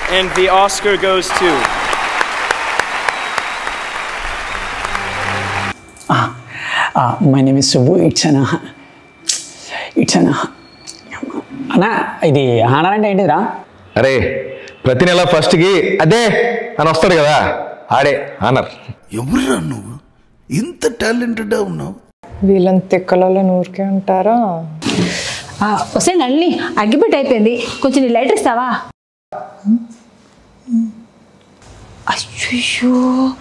And the Oscar goes to. My name is Subbu it's an it's an అన్నా ఇది honour అంటే ఏంటిదిరా అరే ప్రతి నెల ఫస్ట్కి అదే అని వస్తాడు కదా ఆడే ఆనర్ ఎవరురా నువ్వు ఇంత టాలెంటెడ్ ఉన్నావు వీళ్ళని తిక్కలలో ఊరికే ఉంటారా వస్తే నల్లి అగ్గిపెట్టి అయిపోయింది కొంచెం నీ లైటర్ ఇస్తావా అయ్యో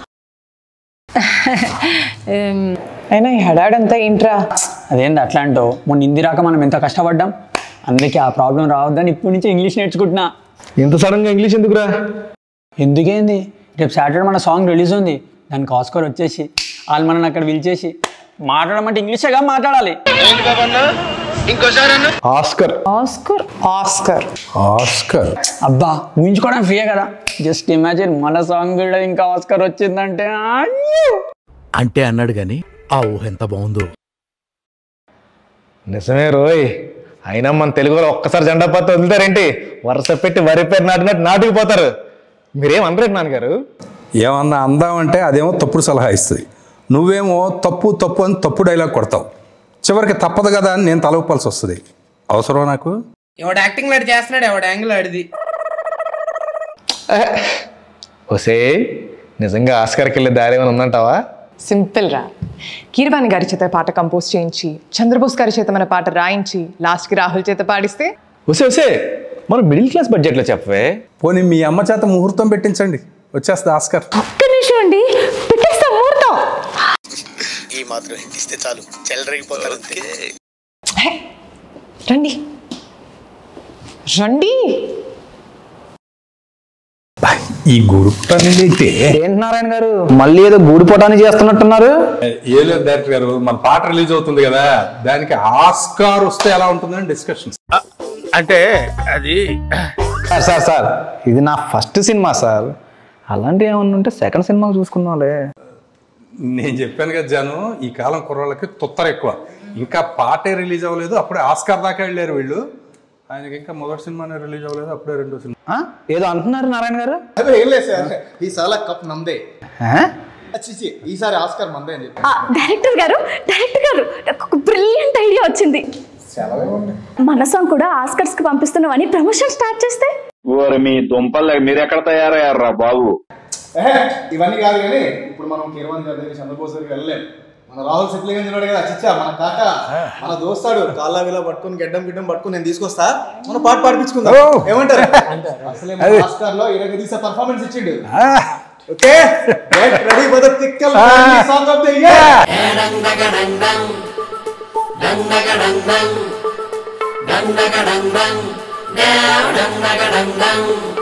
అయినా ఈ హడాడంతా ఏంట్రా అదేంది అట్లా అంటావు మొన్న హిందీ రాక మనం ఎంత కష్టపడ్డాం అందుకే ఆ ప్రాబ్లం రావద్దని ఇప్పటి నుంచి ఇంగ్లీష్ నేర్చుకుంటున్నా ఇంత సడన్గా ఇంగ్లీష్ ఎందుకురా ఎందుకేంది రేపు సాటర్డే మన సాంగ్ రిలీజ్ ఉంది దానికి ఆస్కర్ వచ్చేసి వాళ్ళు మనల్ని అక్కడ పిలిచేసి మాట్లాడమంటే ఇంగ్లీషేగా మాట్లాడాలి ఆస్కర్ ఆస్కర్ ఆస్కర్ ఆస్కర్ అబ్బా ఊహించుకోవడం ఫ్రీయే కదా జస్ట్ ఇమాజిన్ మన సాంగ్ కూడా ఇంకా ఆస్కర్ వచ్చిందంటే అయ్యో! అంటే అన్నాడు గాని ఆ ఊహ ఎంత బాగుందో నిజమే రోయ్ అయినా మన తెలుగులో ఒక్కసారి జెండా పత్తి వదులుతారేంటి వరుస పెట్టి వరి పేరు నాటినట్టు నాటుకుపోతారు మీరేం అనరేంటి నాన్నగారు ఏమన్నా అందామంటే అదేమో తప్పుడు సలహా ఇస్తుంది నువ్వేమో తప్పు తప్పు అని తప్పు డైలాగ్ కొడతావు చివరికి తప్పదు కదా అని నేను తలవపాల్సి వస్తుంది అవసరం నాకు ఎవడు యాక్టింగ్ లాడి చేస్తున్నాడు ఎవడు యాంగిల్ ఆడిది ఒసే నిజంగా ఆస్కర్కి వెళ్ళే దారి ఏమైనా ఉందంటావా సింపుల్ రా కీరవాణి గారి చేత పాట కంపోజ్ చేయించి చంద్రబోస్ గారి చేత మన పాట రాయించి లాస్ట్కి రాహుల్ చేత పాడిస్తే ఒసే ఒసే మనం మిడిల్ క్లాస్ బడ్జెట్లో చెప్పవే పోనీ మీ అమ్మ చేత ముహూర్తం పెట్టించండి వచ్చేస్తుంది ఆస్కర్ ఒక్క నిమిషం అండి పెట్టేస్తా ముహూర్తం ఈ మాత్రం ఇస్తే చాలు చెల్లరగిపోతారు అంతే హే, రండి రండి ఈ గురుపనితే ఏంటి నారాయణ గారు మళ్ళీ ఏదో గూడిపోటాన్ని చేస్తున్నట్టున్నారు ఏ లేదు డైరెక్టర్ గారు మన పాట రిలీజ్ అవుతుంది కదా దానికి ఆస్కార్ వస్తే ఎలా ఉంటుందని డిస్కషన్ అంటే అది సార్ సార్ సార్ ఇది నా ఫస్ట్ సినిమా సార్ అలాంటివి ఏమన్నా ఉంటే సెకండ్ సినిమా చూసుకుందాంలే నేను చెప్పాను కదా జాను ఈ కాలం కుర్రాళ్ళకి తొత్తర ఎక్కువ ఇంకా పాటే రిలీజ్ అవ్వలేదు అప్పుడే ఆస్కార్ దాకా వెళ్ళారు వీళ్ళు ఆయనకి ఇంకా మొదటి సినిమానే రిలీజ్ అవ్వలేదు అప్పుడే రెండో సినిమా ఆ? ఏదో అంటున్నారు నారాయణ గారు అదే ఏం లేదు సార్ ఈసారి కప్ నమ్దే చిచి ఈసారి ఆస్కార్ మందే అని చెప్పి ఆ, డైరెక్టర్ గారు డైరెక్టర్ గారు నాకు ఒక బ్రిలియంట్ ఐడియా వచ్చింది మన సాంగ్ కూడా ఆస్కర్స్ కి పంపిస్తున్నామని ప్రమోషన్ స్టార్ట్ చేస్తే ఓరి మీ దుంపలు మీరు ఎక్కడ తయారయ్యారా బాబు ఏహే, ఇవన్నీ కాదు కానీ ఇప్పుడు మనం కిరవన్ గారి దగ్గర చంద్రబోస్ దగ్గరికి వెళ్ళలేం మన రాహుల్ సిప్లింగ్ ఉన్నాడు కదా చిచ్చా మన కాక మన దోస్తాడు కాళ్ళ విలా పట్టుకుని గడ్డం గిడ్డం పట్టుకుని నేను తీసుకొస్తా మన పాట పాడిపించుకుందాం ఏమంటారు అసలే మన ఆస్కార్ లో ఇరవై తీసే పర్ఫార్మెన్స్ ఇచ్చిండు ఓకే రెడీ ఫర్ ద తిక్కల్ song of the year dung